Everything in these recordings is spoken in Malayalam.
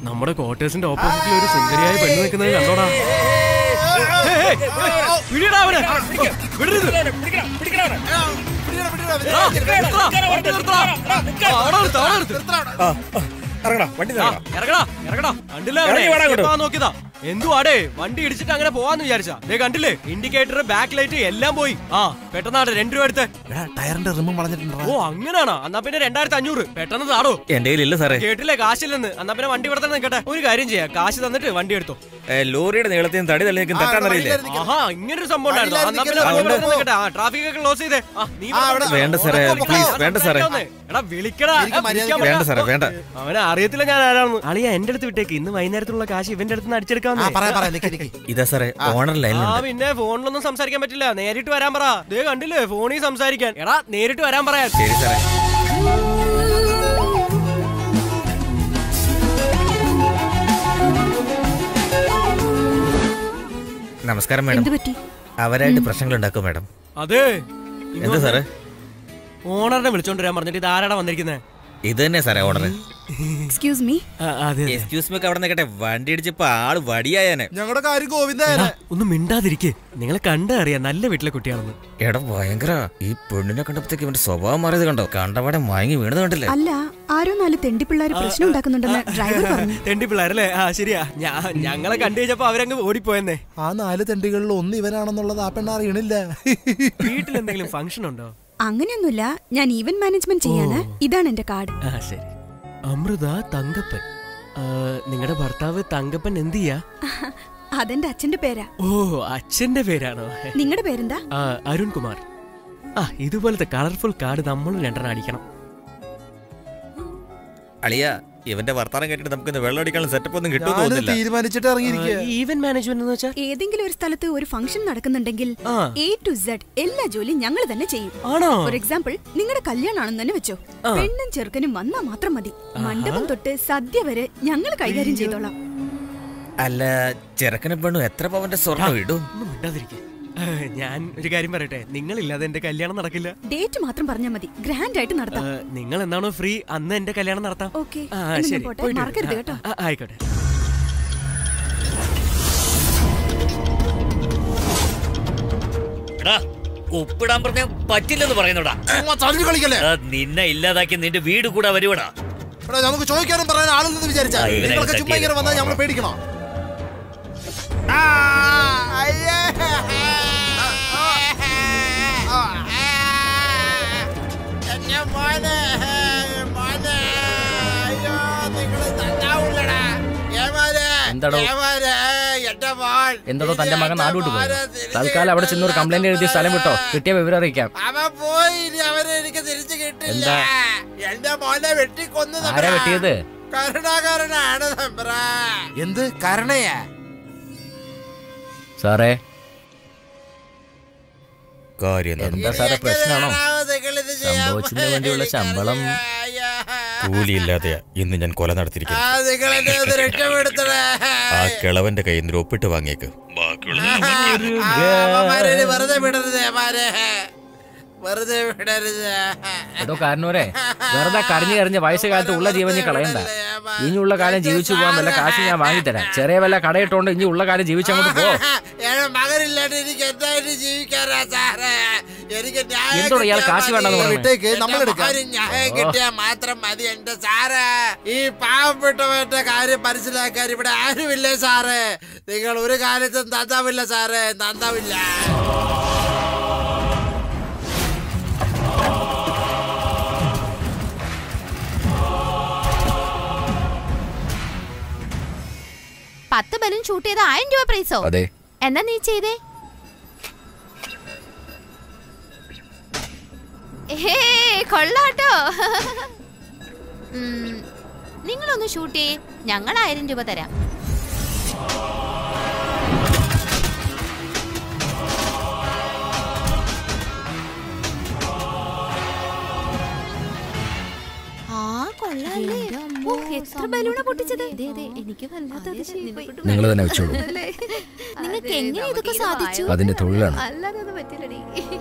നമ്മുടെ ക്വാർട്ടേഴ്സിന്റെ ഓപ്പോസിറ്റിൽ ഒരു സുന്ദരിയായ പെണ്ണ് നിൽക്കുന്നത് കണ്ടോടാ ഏയ്, ഏയ്, ഏയ്, വിടിയെടാ അവനെ. വിടരുത്. എടാ, നിർത്തടാ, വണ്ടി നിർത്തടാ. ആ, അവിടെ നിർത്ത്, അവിടെ നിർത്ത്. ഇറങ്ങടാ വണ്ടി ആ, ഇറങ്ങടാ ഇറങ്ങടാ കണ്ടില്ല ഇറങ്ങി വാടാ അങ്ങോട്ട്. നോക്കിയതാ എന്തുവാടേ വണ്ടി ഇടിച്ചിട്ട് അങ്ങനെ പോവാന്ന് വിചാരിച്ചാ ദേ കണ്ടില്ലേ ഇൻഡിക്കേറ്റർ ബാക്ക് ലൈറ്റ് എല്ലാം പോയി ആ പെട്ടെന്നാണ് രണ്ടു രൂപ എടുത്ത് ടയറിന്റെ റിമും വളഞ്ഞിട്ടുണ്ടോ ഓ അങ്ങനാണോ എന്നാ പിന്നെ രണ്ടായിരത്തി അഞ്ഞൂറ് പെട്ടെന്ന് താടോ എന്റെ കയ്യിലില്ല സാറേ കേട്ടില്ലേ കാശില്ലെന്ന് എന്നാ പിന്നെ വണ്ടി ഇവിടെ തന്നെ നിൽക്കട്ടെ ഒരു കാര്യം ചെയ്യാം കാശ് തന്നിട്ട് വണ്ടി എടുത്തോ ഏ, ലോറിയുടെ നീളത്തിൽ തടി തള്ളിയേക്കും തെറ്റാന്നറിയില്ലേ ആഹാ ഇങ്ങനൊരു സംഭവം ഉണ്ടായിരുന്നു എന്നാ പിന്നെ വണ്ടി ഇവിടെ തന്നെ നിൽക്കട്ടെ ആ ട്രാഫിക് ഒക്കെ ക്ലോസ് ചെയ്തേ ആ, നീ ഇവിടെ അവിടെ- വന്ന് വേണ്ട സാറേ അവിടെ പ്ലീസ് പോ. വേണ്ട സാറേ എടാ വിളിക്കടാ എനിക്ക് മര്യാദയ്ക്ക് വിളിക്കാൻ വേണ്ട പറ്റാ. സാറേ വേണ്ട അവനെ അറിയത്തില്ല ഞാൻ ആരാണെന്ന് അളിയ എന്റെ അടുത്ത് വിട്ടേക്ക് ഇന്ന് വൈകുന്നേരത്തുള്ള കാശ് ഇവന്റെ അടുത്ത് നിന്ന് ആ അടിച്ചെടുക്കാന്ന് പറയാ പറയാ നിക്ക് നിക്ക് ഇതാ സാറേ ഓണർ ആ ലൈനിലുണ്ട് പിന്നെ ഫോണിലൊന്നും സംസാരിക്കാൻ പറ്റില്ല നേരിട്ട് വരാൻ പറ ദേ കണ്ടില്ലേ ഫോണിൽ സംസാരിക്കാൻ എടാ നേരിട്ട് വരാൻ പറയാൻ ശരി സാറേ നമസ്കാരം മാഡം എന്ത് പറ്റി അവരായിട്ട് പ്രശ്നങ്ങൾ ഉണ്ടാക്കും മാഡം അതെ എന്താ സാറേ ഓണറിനെ വിളിച്ചോണ്ട് വരാൻ പറഞ്ഞിട്ട് ഇത് ആരാടാ വന്നിരിക്കുന്നത് ഇത് തന്നെ സാറേ ഓണർ എക്സ്ക്യൂസ് മീ അതെ എക്സ്ക്യൂസ് മീ അവിടെ നിൽക്കട്ടെ വണ്ടി ഇടിച്ചപ്പോ ആള് വടിയായനെ ഞങ്ങളുടെ കാര്യം ഗോവിന്ദായനെ ഒന്ന് മിണ്ടാതിരിക്കേ നിങ്ങളെ കണ്ട അറിയാം നല്ല വീട്ടിലെ കുട്ടിയാണെന്ന് എടാ ഭയങ്കര ഈ പെണ്ണിനെ കണ്ടപ്പോഴത്തേക്ക് ഇവന്റെ സ്വഭാവം മാറിയത് കണ്ടോ കണ്ടപാടെ മയങ്ങി വീണത് കണ്ടില്ലേ അല്ല ആരോ നാല് തെണ്ടിപ്പിള്ളേര് പ്രശ്നം ഉണ്ടാക്കുന്നുണ്ടെന്ന് ഡ്രൈവർ പറഞ്ഞു തെണ്ടി പിള്ളേരല്ലേ ആ ശരിയാ ഞാ- ഞങ്ങളെ കണ്ടു കഴിഞ്ഞപ്പോ അവരങ്ങ് ഓടിപ്പോയെന്നേ ആ നാല് തെണ്ടികളിൽ ഒന്ന് ഇവനാണെന്നുള്ളത് ആ പെണ്ണ അറിയണില്ല വീട്ടിൽ എന്തെങ്കിലും ഫംഗ്ഷൻ ഉണ്ടോ അങ്ങനെയൊന്നുമില്ല ഞാൻ ഈവന്റ് മാനേജ്മെന്റ് ചെയ്യാണ് ഇതാണ് എന്റെ കാർഡ് ആ ശരി അമൃത തങ്കപ്പൻ നിങ്ങളുടെ ഭർത്താവ് തങ്കപ്പൻ എന്ത് ചെയ്യാ അതെന്റെ അച്ഛന്റെ പേരാ ഓ അച്ഛന്റെ പേരാണോ നിങ്ങളുടെ പേരെന്താ ആ അരുൺ കുമാർ ആ ഇതുപോലത്തെ കളർഫുൾ കാർഡ് നമ്മളും രണ്ടെണ്ണം അടിക്കണം അളിയ ഇവന്റെ വർത്താനം കേട്ടിട്ട് നമുക്ക് ഇന്ന് വെള്ളം അടിക്കാനുള്ള സെറ്റപ്പ് ഒന്നും കിട്ടുമെന്ന് ഞാന് തോന്നുന്നില്ല തീരുമാനിച്ചിട്ട് ഇറങ്ങിയിരിക്കുക ഈവന്റ് മാനേജ്മെന്റ് എന്ന് വെച്ചാൽ ഏതെങ്കിലും ഒരു സ്ഥലത്ത് ഒരു ഫംഗ്ഷൻ നടക്കുന്നുണ്ടെങ്കിൽ ആ. എ ടു സെഡ് എല്ലാ ജോലിയും ഞങ്ങൾ തന്നെ ചെയ്യും ആണോ ഫോർ എക്സാമ്പിൾ നിങ്ങളുടെ കല്യാണമാണെന്ന് തന്നെ വെച്ചോ പെണ്ണും ചെറുക്കനും വന്നാ മാത്രം മതി മണ്ഡപം തൊട്ട് സദ്യ വരെ ഞങ്ങൾ കൈകാര്യം ചെയ്തോളാം അല്ല ചെറുക്കനും പെണ്ണും എത്ര പവന്റെ സ്വർണ്ണം ഇടും ഒന്നും മിണ്ടാതിരിക്കെ ഞാൻ ഒരു കാര്യം പറയട്ടെ നിങ്ങളില്ലാതെ എന്റെ കല്യാണം നടക്കില്ല ഡേറ്റ് മാത്രം പറഞ്ഞാൽ മതി ഗ്രാൻഡ് ആയിട്ട് നടത്താം ആ, നിങ്ങൾ എന്നാണോ ഫ്രീ അന്ന് എന്റെ കല്യാണം നടത്താം ഓക്കേ. ആ, എന്നാ ശരി പോട്ടെ. പോയിട്ട് വരൂ. മറക്കരുത് ആ, കേട്ടോ. ആ, ആയിക്കോട്ടെ എടാ ഉപ്പിടാൻ പറഞ്ഞ പറ്റില്ലെന്ന് പറയുന്നോടാ ചുമ്മാ തള്ളി കളിക്കല്ലേ എടാ, നിന്നെ ഇല്ലാതാക്കി നിന്റെ വീട് കൂടെ വരുവടാ എടാ നമുക്ക് ചോദിക്കാനും പറയാൻ ആളില്ലെന്ന് വിചാരിച്ചാ ആ, ഇവനെ നിങ്ങളൊക്കെ ചുമ്മാ ഇങ്ങനെ വന്നാൽ നമ്മൾ പേടിക്കണോ ആ, അയ്യേ. എന്നെ മോനെ, മോനെ. അയ്യോ, നിങ്ങള് നന്നാവൂലടാ. ഏമാനെ, എന്താടോ? ഏമാനെ, എന്റെ മോൻ. എന്തോ തന്റെ മകൻ ഇനി നാടോട്ട് അവൻ പോയി മോനെ തിരിച്ച് തൽക്കാലം അവിടെ ചെന്നൊരു കംപ്ലൈന്റ് എഴുതി സ്ഥലം വിട്ടോ കിട്ടിയ വിവരം അറിയിക്കാം അവൻ പോയി ഇനി അവനെ എനിക്ക് തിരിച്ചു കിട്ടില്ല എന്താ? എന്റെ മോനെ വെട്ടിക്കൊന്നു ആരാ വെട്ടിയത് കരുണാകരനാണ് നമ്പ്ര എന്ത് കരുണയാ സാറേ കാര്യം എന്താണ്? എന്താ സാറേ പ്രശ്നമാണോ സംഭവിച്ചതിന് വേണ്ടിയുള്ള ശമ്പളം കൂലിയില്ലാതെയാ ഇന്ന് ഞാൻ കൊല നടത്തിയിരിക്കുന്നു നിങ്ങൾ എന്നെ ഒന്ന് രക്ഷപ്പെടുത്തണേ ആ കിളവന്റെ കയ്യിൽ നിന്ന് ഒപ്പിട്ട് വാങ്ങിയേക്ക് ബാക്കിയുള്ള അവന്മാരെ ഇനി വെറുതെ വിടരുത് അവന്മാരെ വെറുതെ വിടരുത് എടോ കാരണവരെ വെറുതെ കരഞ്ഞു കരഞ്ഞ് വയസ്സുകാലത്ത് ഉള്ള ജീവൻ നീ കളയണ്ട ഇനിയുള്ള കാലം ജീവിച്ചു പോകാൻ വല്ല കാശ് ഞാൻ വാങ്ങിത്തരാം ചെറിയ വല്ല കടയിട്ടോണ്ട് ഇനി ഉള്ള കാലം ജീവിച്ചങ്ങോട്ട് പോ ഏഴ് മകനില്ലാണ്ട് എനിക്ക് എന്തായാലും ജീവിക്കാനാ സാറേ എനിക്ക് ന്യായം എന്തോടാ ഇയാൾ കിട്ടിയാ കാശ് വേണ്ടെന്ന് മതി. പറയുന്നത്? എന്റെ മകന് ന്യായം കിട്ടിയാ മാത്രം മതി എന്റെ സാറേ ഈ പാവപ്പെട്ടവന്റെ കാര്യം മനസ്സിലാക്കാൻ ഇവിടെ ആരുമില്ലേ സാറേ നിങ്ങൾ ഒരു കാലത്തും നന്നാവില്ല സാറേ നന്നാവില്ല പത്ത് ബലൂൺ ഷൂട്ട് ചെയ്ത ആയിരം രൂപ പ്രൈസോ അതെ എന്നാ നീ ചെയ്തേ ഹേ കൊള്ളാട്ടോ ഉം, നിങ്ങളൊന്ന് ഷൂട്ട് ചെയ്യേ ഞങ്ങൾ ആയിരം രൂപ തരാം ആ കൊള്ളാല്ലേ ഓ, എത്ര ബലൂണാ പൊട്ടിച്ചത് എനിക്ക് വല്ലാത്ത അതിശയായിപ്പോയി. നിങ്ങൾ തന്നെ വെച്ചോളൂ നിങ്ങൾക്ക് എങ്ങനെ ഇതൊക്കെ സാധിച്ചു അതിന്റെ തൊഴിലാണ് അല്ലാതെ ഒന്നും പറ്റില്ലടി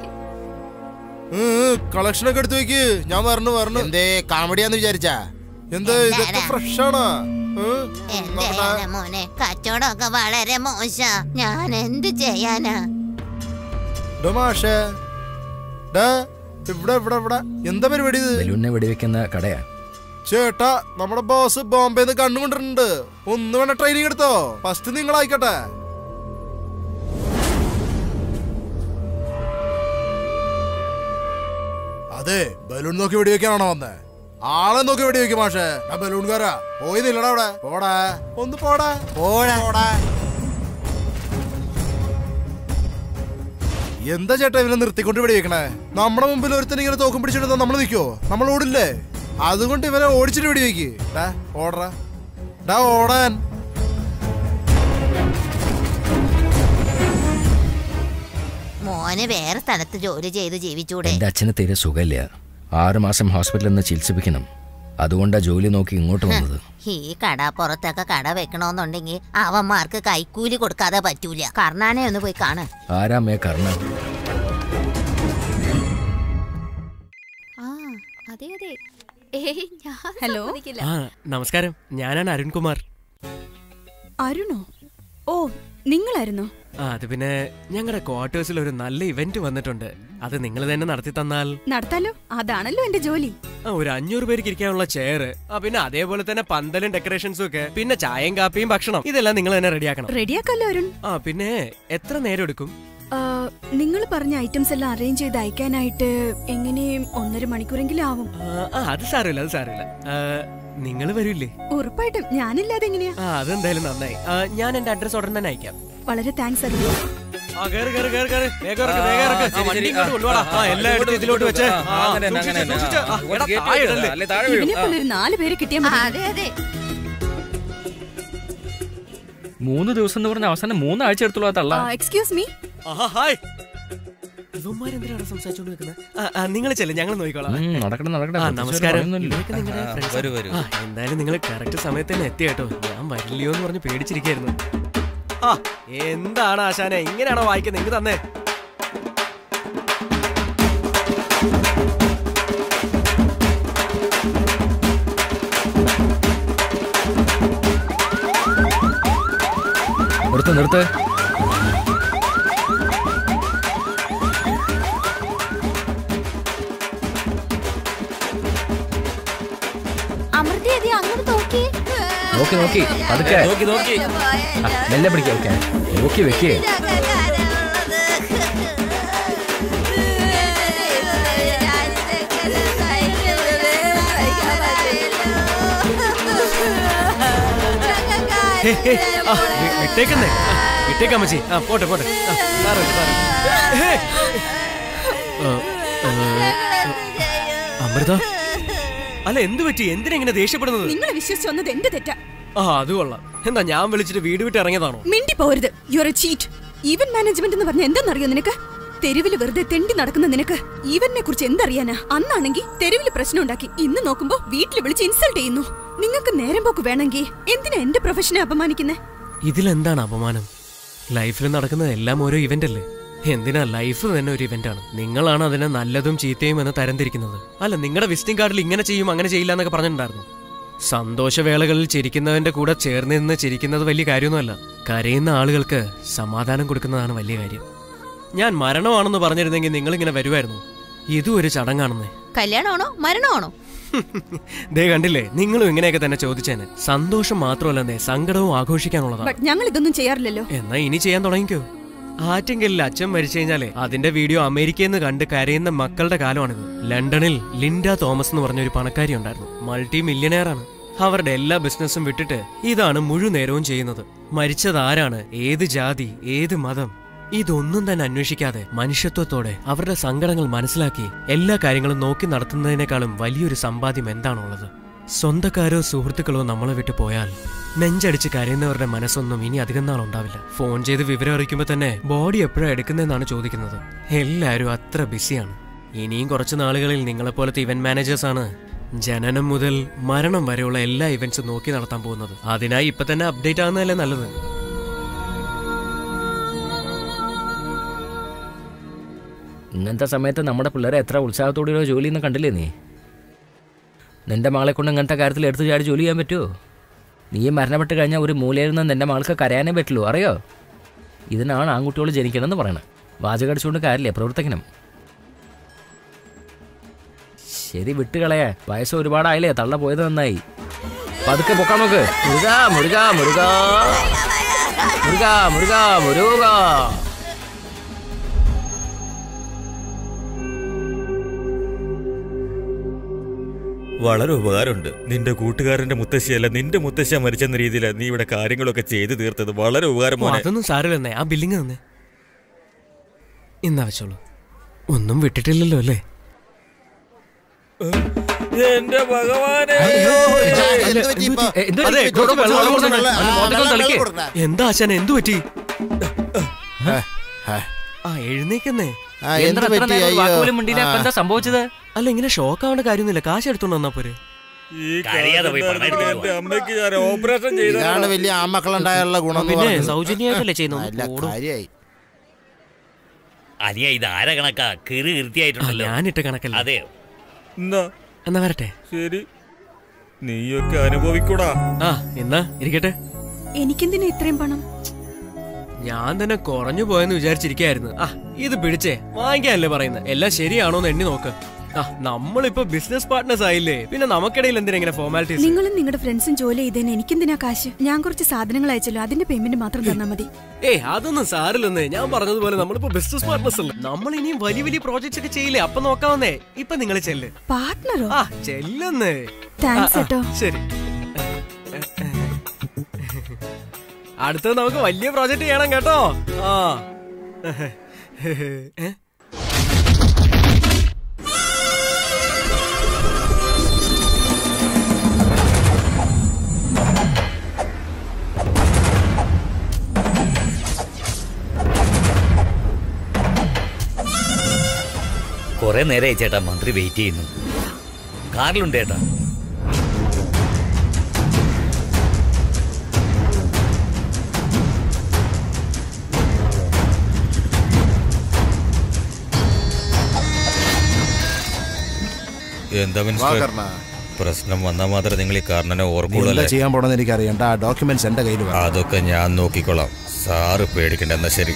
കളക്ഷൻ ഒക്കെ എടുത്തു വെക്ക് ഞാൻ പറഞ്ഞു പറഞ്ഞു എന്തേ കാമഡിയാന്ന് വിചാരിച്ചാ എന്താ ഇതൊക്കെ ഫ്രഷ് ആണോ എന്റെ ഏന മോനെ കച്ചവടമൊക്കെ വളരെ മോശ ഞാൻ എന്ത് ചെയ്യാനാ ഡോ മാഷേ ഡാ, ഇവിടെ ഇവിടെ ഇവിടെ എന്താ പരിപാടി ഇത് ബലൂണിനെ വെടിവെക്കുന്ന കടയാ ചേട്ടാ നമ്മുടെ ബോസ് ബോംബെന്ന് കണ്ടുകൊണ്ടിട്ടുണ്ട് ഒന്ന് വേണ്ട ട്രെയിനിങ് എടുത്തോ ഫസ്റ്റ് നിങ്ങളായിക്കട്ടെ അതെ ബലൂൺ നോക്കി വെടിവെക്കാനാണോ വന്നേ ആളെ നോക്കി വെടിവെക്കും മാഷേ ആ ബലൂൺകാരാ പോയതില്ലടാ അവിടെ പോടാ ഒന്ന് പോടാ പോടാ പോടാ എന്താ ചേട്ടാ ഇവനെ നിർത്തിക്കൊണ്ട് വെടിവെക്കണേ നമ്മുടെ മുമ്പിൽ ഒരുത്തൻ ഇങ്ങനെ തോക്കും പിടിച്ചിട്ട് നമ്മൾ നിൽക്കോ നമ്മൾ ഓടില്ലേ അതുകൊണ്ട് ഇവനെ ഓടിച്ചിട്ട് വെടിവെക്ക് ഡാ ഓടറാ ഡാ ഓടാൻ മോന് വേറെ സ്ഥലത്ത് ജോലി ചെയ്ത് ജീവിച്ചൂടെ എന്റെ അച്ഛന് തീരെ സുഖമില്ല ആറ് മാസം ഹോസ്പിറ്റലിൽ നിന്ന് ചികിത്സിപ്പിക്കണം അതുകൊണ്ടാ ജോലി നോക്കി ഇങ്ങോട്ട് വന്നത് ഈ കട പുറത്തൊക്കെ കട വെക്കണോന്നുണ്ടെങ്കിൽ അവന്മാർക്ക് കൈക്കൂലി കൊടുക്കാതെ പറ്റൂല കർണാനെ ഒന്ന് പോയി കാണ് ആരാമേ കർണ ആ അതെ അതെ ഏയ് ഞാൻ ഹലോ? സമ്മതിക്കില്ല. ആ നമസ്കാരം ഞാനാണ് അരുൺകുമാർ അരുണോ ഓ നിങ്ങളായിരുന്നോ ആ അത് പിന്നെ ഞങ്ങളുടെ ക്വാർട്ടേഴ്സിൽ ഒരു നല്ല ഇവന്റ് വന്നിട്ടുണ്ട് അത് നിങ്ങൾ തന്നെ നടത്തി തന്നാൽ നടത്താലോ അതാണല്ലോ എന്റെ ജോലി ആ, ഒരു അഞ്ഞൂറ് പേർക്ക് ഇരിക്കാനുള്ള ചെയർ ആ പിന്നെ അതേപോലെ തന്നെ പന്തലും ഡെക്കറേഷൻസും ഒക്കെ പിന്നെ ചായയും കാപ്പിയും ഭക്ഷണം ഇതെല്ലാം നിങ്ങൾ തന്നെ റെഡിയാക്കണം റെഡിയാക്കല്ലോ അരുൺ ആ പിന്നെ എത്ര നേരം എടുക്കും നിങ്ങൾ പറഞ്ഞ ഐറ്റംസ് എല്ലാം അറേഞ്ച് ചെയ്ത് അയക്കാനായിട്ട് എങ്ങനെയും ഒന്നര മണിക്കൂറെങ്കിലും ആവും ആ, ആ അത് സാരമില്ല അത് സാരമില്ല നിങ്ങൾ വരൂല്ലേ ഉറപ്പായിട്ടും ഞാനില്ലാതെ എങ്ങനെയാ ആ അതെന്തായാലും നന്നായി ആ, ഞാൻ എന്റെ അഡ്രസ് ഉടൻ തന്നെ അയക്കാം വളരെ താങ്ക്സ് അരുൺ ആ, കേറ്, കേറ്, കേറ്, കേറ്. വേഗം ഇറക്ക്, വേഗം ഇറക്ക്. ആ, വണ്ടി ശരി, ഇങ്ങോട്ട് ആ, കൊണ്ടുവാടാ. ആ, ആ, എല്ലാം എടുത്ത് ഇതിലോട്ട് വെച്ചേ. ആ, അങ്ങനെ തന്നെ, സൂക്ഷിച്ച്, അങ്ങനെ തന്നെ. സൂക്ഷിച്ച്. ആ, ആ, എടാ, ഗേറ്റ് താഴെ വെച്ചോ, ഇടല്ലേ? അല്ലേ താഴെ വീഴും. ഇതിനെ പോലെ ഒരു നാല് പേര് കിട്ടിയാൽ മതി അതെ അതെ മൂന്ന് ദിവസം എന്ന് പറഞ്ഞ അവസാനം മൂന്നാഴ്ച എടുത്തുള്ള ആ തള്ള എക്സ്ക്യൂസ് മീ ആഹാ, ഹായ്. ഇവന്മാരെന്തിനാണ് സംസാരിച്ചോണ്ട് നിൽക്കുന്നത്? ആ, ആ, നിങ്ങൾ ചെല്ല് ഞങ്ങൾ നോക്കിക്കോളാം ഉം, നടക്കട്ടെ നടക്കട്ടെ ആ പ്രത്യേകിച്ച് നമസ്കാരം പറയുന്നൊന്നുമില്ല. ഇവരൊക്കെ നിങ്ങളുടെ ആ, friends ആ? വരൂ, വരൂ. ആ, എന്തായാലും നിങ്ങൾ കറക്റ്റ് സമയത്ത് തന്നെ എത്തി കേട്ടോ ഞാൻ വരില്ലയോ എന്ന് പറഞ്ഞ് പേടിച്ചിരിക്കായിരുന്നു ആ എന്താണ് ആശാനെ ഇങ്ങനെയാണോ വായിക്കുന്നത് നിങ്ങൾക്ക് തന്നെ നിർത്ത് നിർത്ത് അമൃത അതെ അങ്ങോട്ട് നോക്കി നോക്കി നോക്കി പതുക്കെ നോക്കി നോക്കി ആ, മെല്ലെ പിടിക്കാം ഓക്കെ നോക്കി വെക്കേ ഹേ, ഹേ, ആ, വി- വിട്ടേക്കുന്നേ ആ, വിട്ടേക്കാം മച്ചി ആ പോട്ടെ പോട്ടെ ആ, സാരമില്ല, സാരമില്ല. ഹേ. ആ, ആ, അമൃത അല്ല എന്ത് പറ്റി എന്തിനാ ഇങ്ങനെ ദേഷ്യപ്പെടുന്നത് നിങ്ങളെ വിശ്വസിച്ച് വന്നത് എന്റെ തെറ്റാ ആ അത് കൊള്ളാം എന്താ ഞാൻ വിളിച്ചിട്ട് വീട് വിട്ട് ഇറങ്ങിയതാണോ മിണ്ടി പോരുത് you a cheat even management എന്ന് പറഞ്ഞ എന്താണെന്നറിയോ നിനക്ക് തെരുവിൽ വെറുതെ തെണ്ടി നടക്കുന്ന നിനക്ക് ഈവനെ കുറിച്ച് എന്തറിയാനാ അന്നാണെങ്കിൽ തെരുവിൽ പ്രശ്നം ഉണ്ടാക്കി ഇന്ന് നോക്കുമ്പോ വീട്ടിൽ വിളിച്ച് ഇൻസൾട്ട് ചെയ്യുന്നു നിങ്ങൾക്ക് നേരം പോക്ക് വേണമെങ്കിൽ എന്തിനാ എന്റെ പ്രൊഫഷനെ അപമാനിക്കുന്നേ ഇതിലെന്താണ് അപമാനം ലൈഫിൽ നടക്കുന്നത് എല്ലാം ഓരോ ഇവന്റ് അല്ലേ എന്തിനാ ലൈഫ് തന്നെ ഒരു ഇവന്റ് ആണ് നിങ്ങളാണ് അതിനെ നല്ലതും ചീത്തയും എന്ന് തരംതിരിക്കുന്നത് അല്ല നിങ്ങളുടെ വിസിറ്റിംഗ് കാർഡിൽ ഇങ്ങനെ ചെയ്യും അങ്ങനെ ചെയ്യില്ല എന്നൊക്കെ പറഞ്ഞിട്ടുണ്ടായിരുന്നു സന്തോഷവേളകളിൽ ചിരിക്കുന്നവന്റെ കൂടെ ചേർന്ന് നിന്ന് ചിരിക്കുന്നത് വലിയ കാര്യമൊന്നുമല്ല കരയുന്ന ആളുകൾക്ക് സമാധാനം കൊടുക്കുന്നതാണ് വലിയ കാര്യം ഞാൻ മരണമാണെന്ന് പറഞ്ഞിരുന്നെങ്കിൽ നിങ്ങളിങ്ങനെ വരുമായിരുന്നു ഇതും ഒരു ചടങ്ങാണെന്നേ കല്യാണമാണോ മരണമാണോ ദേ കണ്ടില്ലേ നിങ്ങളും ഇങ്ങനെയൊക്കെ തന്നെ ചോദിച്ചേനെ സന്തോഷം മാത്രമല്ലെന്നേ സങ്കടവും ആഘോഷിക്കാനുള്ളതാണ് ബട്ട് ഞങ്ങൾ ഇതൊന്നും ചെയ്യാറില്ലല്ലോ എന്നാ ഇനി ചെയ്യാൻ തുടങ്ങിക്കോ ആറ്റെങ്കിൽ അച്ഛൻ മരിച്ചു കഴിഞ്ഞാലേ അതിന്റെ വീഡിയോ അമേരിക്കയിൽ നിന്ന് കണ്ട് കരയുന്ന മക്കളുടെ കാലമാണിത് ലണ്ടനിൽ ലിൻഡ തോമസ് എന്ന് പറഞ്ഞ ഒരു പണക്കാരി ഉണ്ടായിരുന്നു മൾട്ടി മില്യനെയർ ആണ് അവരുടെ എല്ലാ ബിസിനസ്സും വിട്ടിട്ട് ഇതാണ് മുഴുവൻ നേരവും ചെയ്യുന്നത് മരിച്ചത് ആരാണ് ഏത് ജാതി ഏത് മതം ഇതൊന്നും തന്നെ അന്വേഷിക്കാതെ മനുഷ്യത്വത്തോടെ അവരുടെ സങ്കടങ്ങൾ മനസ്സിലാക്കി എല്ലാ കാര്യങ്ങളും നോക്കി നടത്തുന്നതിനേക്കാളും വലിയൊരു സമ്പാദ്യം എന്താണുള്ളത് സ്വന്തക്കാരോ സുഹൃത്തുക്കളോ നമ്മളെ വിട്ടു പോയാൽ നെഞ്ചടിച്ച് കരയുന്നവരുടെ മനസ്സൊന്നും ഇനി അധികം നാൾ ഉണ്ടാവില്ല ഫോൺ ചെയ്ത് വിവരം അറിയിക്കുമ്പോൾ തന്നെ ബോഡി എപ്പോഴാണ് എടുക്കുന്നതെന്നാണ് ചോദിക്കുന്നത് എല്ലാവരും അത്ര ബിസിയാണ് ഇനിയും കുറച്ച് നാളുകളിൽ നിങ്ങളെപ്പോലത്തെ ഇവന്റ് മാനേജേഴ്സ് ആണ് ജനനം മുതൽ മരണം വരെയുള്ള എല്ലാ ഇവന്റ്സും നോക്കി നടത്താൻ പോകുന്നത് അതിനായി ഇപ്പൊ തന്നെ അപ്ഡേറ്റ് ആകുന്നതല്ലേ നല്ലത് ഇങ്ങനത്തെ സമയത്ത് നമ്മുടെ പിള്ളേരെ എത്ര ഉത്സാഹത്തോടെയോ ജോലി എന്ന് കണ്ടില്ലേ നീ നിന്റെ മകളെ കൊണ്ട് ഇങ്ങനത്തെ കാര്യത്തിൽ എടുത്തു ചാടി ജോലി ചെയ്യാൻ പറ്റുമോ നീ മരണപ്പെട്ട് കഴിഞ്ഞാൽ ഒരു മൂലയിൽ നിന്ന് നിന്റെ മകൾക്ക് കരയാനേ പറ്റുള്ളൂ അറിയോ ഇതിനാണ് ആൺകുട്ടികൾ ജനിക്കണമെന്ന് പറയണത് വാചകടിച്ചുകൊണ്ട് കാര്യമില്ല പ്രവർത്തിക്കണം ശരി വിട്ടുകളയാ വയസ്സ് ഒരുപാടായില്ലേ തള്ള പോയത് നന്നായി പതുക്കെ പൊക്കാൻ നോക്ക് മുരുക മുരുക മുരുക മുരുക മുരുക മുരുക വളരെ ഉപകാരമുണ്ട് നിന്റെ കൂട്ടുകാരന്റെ മുത്തശ്ശിയല്ല നിന്റെ മുത്തശ്ശ മരിച്ചെന്ന രീതിയിലാണ് നീ ഇവിടെ കാര്യങ്ങളൊക്കെ ചെയ്തു തീർത്തത് വളരെ ഉപകാരം ഓ, മോനെ അതൊന്നും സാരമില്ലെന്നേ ആ ബില്ലിങ് തന്നെ ഇന്നാ വെച്ചോളൂ ഒന്നും വിട്ടിട്ടില്ലല്ലോ അല്ലേ എന്റെ ഭഗവാനെ എന്ത് പറ്റി ഇപ്പൊ? ഏ, എന്ത് അതെ, പറ്റി? ഇവിടെ വെള്ളം വെള്ളം കൊടുക്കണം. കൊടുക്കണം. അവന് ആ, മോന്തയ്ക്ക് വെള്ളം തളിക്ക്. കൊടുക്കണം. എന്താ ആശാന എന്തു പറ്റി ഹേ, ഹേ. ആ എഴുന്നേക്കുന്നേ ആ, എന്ത് എന്താ അത്ര പറ്റി നേരം അയ്യോ വാക്കുപോലും മിണ്ടിയില്ല? അപ്പൊ എന്താ സംഭവിച്ചത് അല്ല ഇങ്ങനെ ഷോക്ക് ആവേണ്ട കാര്യമൊന്നുമില്ല കാശ് എടുത്തോണ്ട് വന്നാ പോരെ ഈ കരയാതെ പോയി പണം എടുത്തിട്ട് എന്റെ അമ്മയ്ക്ക് ഞാൻ ഓപ്പറേഷൻ ചെയ്ത ഇതാണ് വലിയ ആമക്കളുണ്ടായുള്ള ഗുണം എന്ന് പിന്നെ പറയുന്നത്. സൗജന്യമായിട്ടല്ലേ ചെയ്യുന്നത്? നല്ല ഓടും. കാര്യായി അനിയ ഇത് ആര കണക്കാ കീറി കീർത്തിയായിട്ടുണ്ടല്ലോ ഞാനിട്ട് കണക്കല്ല അതെ എന്നാ എന്നാ വരട്ടെ ശരി നീയൊക്കെ അനുഭവിക്കൂടാ ആ എന്നാ ഇരിക്കട്ടെ എനിക്കെന്തിനാ ഇത്രയും പണം ഞാൻ തന്നെ കുറഞ്ഞു പോയെന്ന് വിചാരിച്ചിരിക്കായിരുന്നു ആ ഇത് പിടിച്ചേ വാങ്ങിക്കാനല്ലേ പറയുന്നത് എല്ലാം ശരിയാണോന്ന് എണ്ണി നോക്ക് ആ നമ്മളിപ്പോ ബിസിനസ് പാർട്ട്നേഴ്സ് ആയില്ലേ പിന്നെ നമുക്കിടയിൽ എന്തിനാ ഇങ്ങനെ ഫോർമാലിറ്റീസ് നിങ്ങളും നിങ്ങളുടെ ഫ്രണ്ട്സും ജോലി ചെയ്തതിന് എനിക്കെന്തിനാ കാശ് ഞാൻ കുറച്ച് സാധനങ്ങൾ അയച്ചല്ലോ അതിന്റെ പേയ്മെന്റ് മാത്രം തന്നാ മതി ഏയ് അതൊന്നും സാരില്ലെന്നേ ഞാൻ പറഞ്ഞതുപോലെ നമ്മളിപ്പോ ബിസിനസ് പാർട്ട്നേഴ്സ് അല്ലേ നമ്മൾ ഇനിയും വലിയ വലിയ പ്രോജക്ട്സ് ഒക്കെ ചെയ്യില്ലേ അപ്പൊ നോക്കാവുന്നേ ഇപ്പൊ നിങ്ങൾ ചെല്ല് പാർട്ട്ണറോ ആ ചെല്ലുന്നേ താങ്ക്സ് ആ, ആ, കേട്ടോ ശരി അടുത്തത് നമുക്ക് വലിയ പ്രോജക്റ്റ് ചെയ്യണം കേട്ടോ ആ ഏ? കുറെ നേരമായി ചേട്ടാ മന്ത്രി വെയിറ്റ് ചെയ്യുന്നു കാറിലുണ്ട് ചേട്ടാ എന്താ വാ മിനിസ്റ്റർ കർണ. പ്രശ്നം വന്നാൽ മാത്രമേ നിങ്ങൾ ഈ കാരണനെ നീ എന്താ ഓർക്കുള്ളൂ ചെയ്യാൻ പോണെന്ന് എനിക്ക് അറിയണ്ട ആ ഡോക്യുമെന്റ്സ് എന്റെ കയ്യിൽ വേണം അതൊക്കെ ഞാൻ നോക്കിക്കോളാം സാറ് പേടിക്കണ്ട എന്നാ ശരി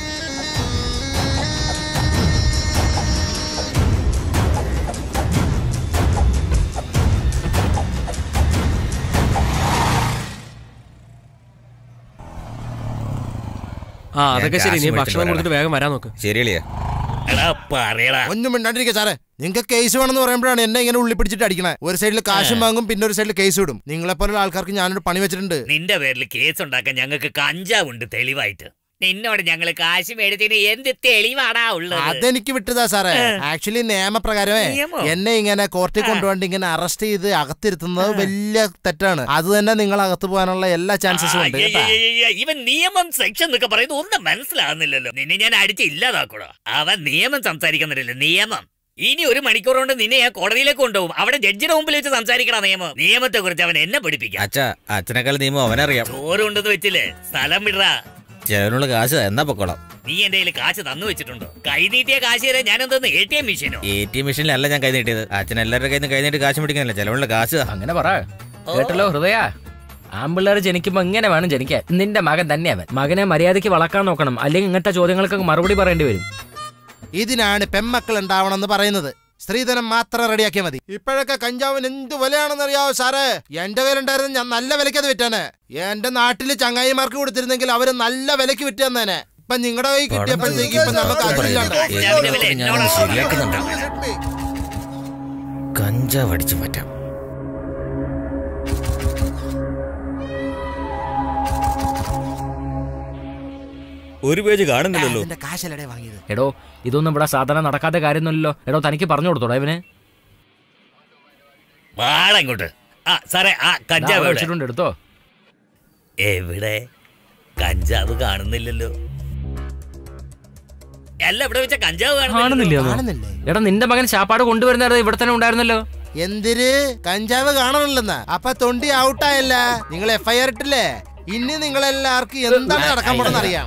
ആ അതൊക്കെ ഞാൻ ശരി നീ കാശ് ഭക്ഷണം മേടിച്ചിട്ട് കൊടുത്തിട്ട് വേഗം വരാൻ നോക്ക് ശരിയല്ലേ എടാ പറയടാ ഒന്നും മിണ്ടാണ്ടിരിക്കുക സാറേ നിങ്ങൾക്ക് കേസ് വേണമെന്ന് പറയുമ്പോഴാണ് എന്നെ ഇങ്ങനെ ഉള്ളി പിടിച്ചിട്ട് അടിക്കണേ ഒരു സൈഡിൽ കാശും വാങ്ങും പിന്നെ ഒരു സൈഡിൽ കേസ് വിടും നിങ്ങളെ പോലുള്ള ആൾക്കാർക്ക് ഞാനൊരു പണി വെച്ചിട്ടുണ്ട് നിന്റെ പേരിൽ കേസ് ഉണ്ടാക്കാൻ ഞങ്ങൾക്ക് കഞ്ചാവുണ്ട് തെളിവായിട്ട് നിന്നോട് ഞങ്ങള് കാശ് മേടിച്ചതിന് എന്ത് തെളിവാടാ ഉള്ളത് അതെനിക്ക് വിട്ടതാ സാറേ ആക്ച്വലി നിയമപ്രകാരമേ നിയമോ? എന്നെ ഇങ്ങനെ കോർട്ടിൽ കൊണ്ടുപോണ്ട് ഇങ്ങനെ അറസ്റ്റ് ചെയ്ത് അകത്തിരുത്തുന്നത് വലിയ തെറ്റാണ് അത് തന്നെ നിങ്ങൾ അകത്ത് പോകാനുള്ള എല്ലാ ചാൻസസും ഉണ്ട് കേട്ടാ അയ്യയ്യയ്യയ്യ, ഇവൻ നിയമം സെക്ഷൻ എന്നൊക്കെ പറയുന്നത് ഒന്നും മനസ്സിലാകുന്നില്ലല്ലോ നിന്നെ ഞാൻ അടിച്ച് ഇല്ലാതാക്കൂടാ അവൻ നിയമം സംസാരിക്കുന്നില്ലല്ലോ നിയമം ഇനി ഒരു മണിക്കൂർ കൊണ്ട് നിന്നെ ഞാൻ കോടതിയിലേക്ക് കൊണ്ടുപോകും അവിടെ ജഡ്ജിയുടെ മുമ്പിൽ വെച്ച് സംസാരിക്കണ നിയമം നിയമത്തെ കുറിച്ച് അവൻ എന്നെ പഠിപ്പിക്കാം അച്ഛ അച്ഛനേക്കാൾ നിയമം അവനറിയാം ചോറുണ്ടെന്ന് വെച്ചില്ലേ സ്ഥലം വിടറാ ചെലവിനുള്ള കാശ് എന്നാ പൊക്കോളാം നീ എന്റെ കയ്യിൽ കാശ് തന്നു വെച്ചിട്ടുണ്ടോ കൈ നീട്ടിയ കാശ് തരാൻ ഞാൻ എന്തോന്ന് എ ടി എം മെഷീനോ എ ടി എം മെഷീനിലല്ല ഞാൻ കൈ നീട്ടിയത് അച്ഛൻ എല്ലാവരുടെ കയ്യിൽ നിന്ന് കൈ നീട്ടി കാശ് മേടിക്കുന്നില്ല ചെലവുള്ള കാശ് താ. അങ്ങനെ പറ കേട്ടല്ലോ ഹൃദയ ആമ്പിള്ളേർ ജനിക്കുമ്പോ ഇങ്ങനെ വേണം ജനിക്കാൻ നിന്റെ മകൻ തന്നെ അവൻ മകനെ മര്യാദയ്ക്ക് വളർക്കാൻ നോക്കണം അല്ലെങ്കിൽ ഇങ്ങനത്തെ ചോദ്യങ്ങൾക്ക് മറുപടി പറയേണ്ടി വരും ഇതിനാണ് പെമ്മക്കൾ ഉണ്ടാവണം എന്ന് പറയുന്നത് സ്ത്രീധനം മാത്രം റെഡിയാക്കിയാൽ മതി ഇപ്പോഴൊക്കെ കഞ്ചാവിന് എന്ത് വിലയാണെന്ന് അറിയാവോ സാറേ എന്റെ കയ്യിലുണ്ടായിരുന്നു ഞാൻ നല്ല വിലയ്ക്ക് അത് വിറ്റാനെ എന്റെ നാട്ടില് ചങ്ങായിമാർക്ക് കൊടുത്തിരുന്നെങ്കിൽ അവര് നല്ല വിലയ്ക്ക് വിറ്റ് തന്നേനെ ഇപ്പൊ നിങ്ങളുടെ കൈ കിട്ടിയപ്പോഴത്തേക്ക് ഇപ്പൊ നമുക്ക് അതില്ലാണ്ട് കഞ്ചാവിന്റെ വില എന്നോടാ ശരിയാക്കുന്നുണ്ട് കഞ്ചാവ് അടിച്ചു മാറ്റാം ഒരു പേജ് കാണുന്നില്ലല്ലോ അതിന്റെ കാശല്ലടേ വാങ്ങിയത് എടോ ഇതൊന്നും ഇവിടെ സാധാരണ നടക്കാത്ത കാര്യമൊന്നുമല്ലോ എടോ തനിക്ക് പറഞ്ഞു കൊടുത്തോടോ ഇവന് വാടാ ഇങ്ങോട്ട് ആ സാറേ ആ ദാ കഞ്ചാവ് അവിടെ എവിടെ? വെച്ചിട്ടുണ്ട് എടുത്തോ എവിടെ കഞ്ചാവ് കാണുന്നില്ലല്ലോ അല്ല ഇവിടെ വെച്ച കഞ്ചാവ് കാണുന്നില്ല കാണുന്നില്ലേ എടാ നിന്റെ മകൻ ശാപ്പാട് കൊണ്ടുവരുന്നത് ഇവിടെ തന്നെ ഉണ്ടായിരുന്നല്ലോ എന്തിര് കഞ്ചാവ് കാണണമല്ലെന്നാ അപ്പൊ തൊണ്ടി ഔട്ടായല്ല നിങ്ങൾ എഫ്ഐആർ ഇട്ടില്ലേ ഇനി നിങ്ങളെല്ലാവർക്കും എന്താണ് നടക്കാൻ പോണെന്ന് അറിയാം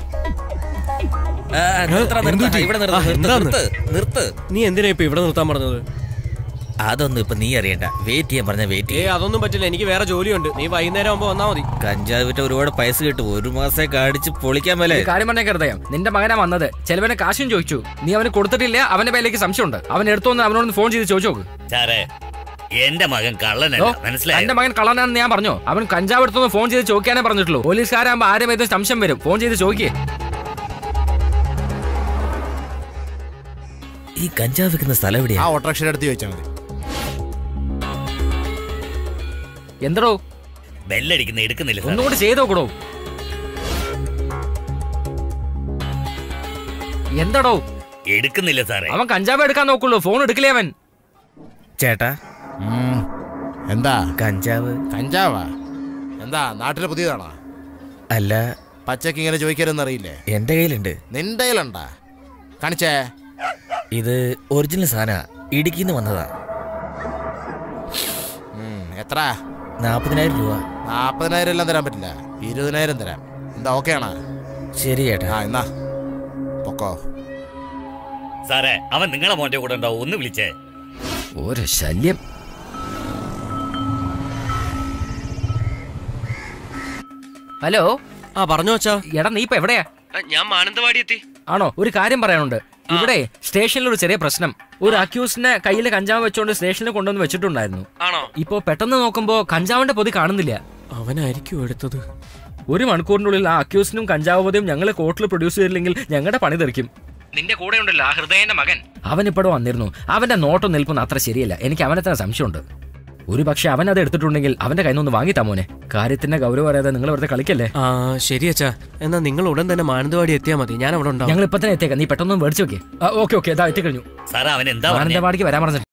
ആ, നിർത്തടാ, നിർത്തടാ. എന്തുപറ്റി? ഇവിടെ ആ, നിർത്ത്, നിർത്ത്, എന്താന്ന്? നിർത്ത്, നിർത്ത് നീ എന്തിനാ ഇപ്പൊ ഇവിടെ നിർത്താൻ പറഞ്ഞത് അതൊന്നും ഇപ്പൊ നീ അറിയണ്ട വെയിറ്റ് ചെയ്യാൻ പറഞ്ഞ വെയിറ്റ് ഏ അതൊന്നും പറ്റില്ല എനിക്ക് വേറെ ജോലിയുണ്ട് നീ വൈകുന്നേരം ആകുമ്പോ വന്നാ മതി കഞ്ചാവ് വിറ്റ ഒരുപാട് പൈസ കിട്ടും ഒരു മാസമൊക്കെ അടിച്ച് പൊളിക്കാൻ മേലെ ഒരു കാര്യം പറഞ്ഞേ കരുതയം നിന്റെ മകനാ വന്നത് ചെലവനെ കാശും ചോദിച്ചു നീ അവന് കൊടുത്തിട്ടില്ല അവന്റെ പേരിലേക്ക് സംശയമുണ്ട് അവൻ എടുത്തോന്ന് അവനോട് ഫോൺ ചെയ്ത് ചോദിച്ചു നോക്ക് സാറേ എന്റെ മകൻ കള്ളനല്ല ഓ, മനസ്സിലായോ എന്റെ മകൻ കള്ളനാണെന്ന് ഞാൻ പറഞ്ഞു അവൻ കഞ്ചാവ് എടുത്തൊന്ന് ഫോൺ ചെയ്ത് ചോദിക്കാനേ പറഞ്ഞിട്ടുള്ളൂ പോലീസുകാരാകുമ്പോ ആരും ഏതും സംശയം വരും ഫോൺ ചെയ്ത് ചോദിക്കേ ഈ കഞ്ചാവ് വിൽക്കുന്ന സ്ഥലം ആ എവിടെയാ ഓട്ടോറിക്ഷയുടെ അടുത്ത് ചോദിച്ചാൽ മതി എന്തടോ ബെല്ലടിക്കുന്ന എടുക്കുന്നില്ല സാർ ഒന്നുകൂടി ചെയ്ത് നോക്കടോ എന്തടോ എടുക്കുന്നില്ല സാറേ അവൻ കഞ്ചാവ് എടുക്കാൻ നോക്കുള്ളൂ ഫോൺ എടുക്കില്ലേ അവൻ ചേട്ടാ ഉം. എന്താ കഞ്ചാവ് കഞ്ചാവാ എന്താ നാട്ടിലെ പുതിയതാണോ അല്ല പച്ചക്ക് ഇങ്ങനെ ചോദിക്കരുതെന്ന് അറിയില്ലേ എന്റെ കയ്യിലുണ്ട് നിന്റെ കയ്യിലുണ്ടാ കാണിച്ചേ ഇത് ഒറിജിനൽ സാധന ഇടുക്കിന്ന് വന്നതാ ഉം, എത്ര നാപ്പതിനായിരം രൂപ നാപ്പതിനായിരം എല്ലാം തരാൻ പറ്റില്ല ഇരുപതിനായിരം തരാം എന്താ ഓക്കെ ആണോ ശരി ചേട്ടാ ആ എന്നാ പൊക്കോ സാറേ അവൻ നിങ്ങളെ മോന്റെ കൂടെ ഉണ്ടാവും ഒന്ന് വിളിച്ചേ ഒരു ശല്യം ഹലോ ആ പറഞ്ഞു വച്ചാ എടാ നീ ഇപ്പൊ എവിടെയാ ഞാൻ മാനന്തവാടി എത്തി ആണോ ഒരു കാര്യം പറയാനുണ്ട് ഇവിടെ സ്റ്റേഷനിൽ ഒരു ചെറിയ പ്രശ്നം ഒരു അക്യൂസിനെ കയ്യിൽ കഞ്ചാവ് വെച്ചോണ്ട് സ്റ്റേഷനിൽ കൊണ്ടുവന്ന് വെച്ചിട്ടുണ്ടായിരുന്നു ആണോ ഇപ്പോ പെട്ടെന്ന് നോക്കുമ്പോ കഞ്ചാവിന്റെ പൊതി കാണുന്നില്ല അവനായിരിക്കും എടുത്തത് ഒരു മണിക്കൂറിനുള്ളിൽ ആ അക്യൂസിനും കഞ്ചാവ് പൊതിയും ഞങ്ങൾ കോർട്ടിൽ പ്രൊഡ്യൂസ് ചെയ്തില്ലെങ്കിൽ ഞങ്ങളുടെ പണി തെറിക്കും നിന്റെ കൂടെ ഉണ്ടല്ലോ ആ ഹൃദയന്റെ മകൻ അവൻ ഇപ്പോഴും വന്നിരുന്നു അവന്റെ നോട്ടം നിൽക്കുന്ന അത്ര ശരിയല്ല എനിക്ക് അവനെ തന്നെ സംശയമുണ്ട് ഒരു പക്ഷെ അവൻ അത് എടുത്തിട്ടുണ്ടെങ്കിൽ അവന്റെ കയ്യിൽ നിന്ന് വാങ്ങി തമോനെ കാര്യത്തിന്റെ ഗൗരവം അറിയാതെ നിങ്ങൾ വെറുതെ കളിക്കല്ലേ ആ ശരി അച്ഛാ എന്നാ നിങ്ങൾ ഉടൻ തന്നെ മാനന്തവാടി എത്തിയാ മതി ഞാൻ അവിടെ ഉണ്ടാവും ഞങ്ങൾ ഇപ്പൊ തന്നെ എത്തിയേക്കാം നീ പെട്ടെന്ന് മേടിച്ചു നോക്കി ഓക്കെ ഓക്കെ ഇതാ എത്തിക്കഴിഞ്ഞു സാറേ അവൻ എന്താ പറഞ്ഞേ മാനന്തവാടിക്ക് വരാൻ പറഞ്ഞു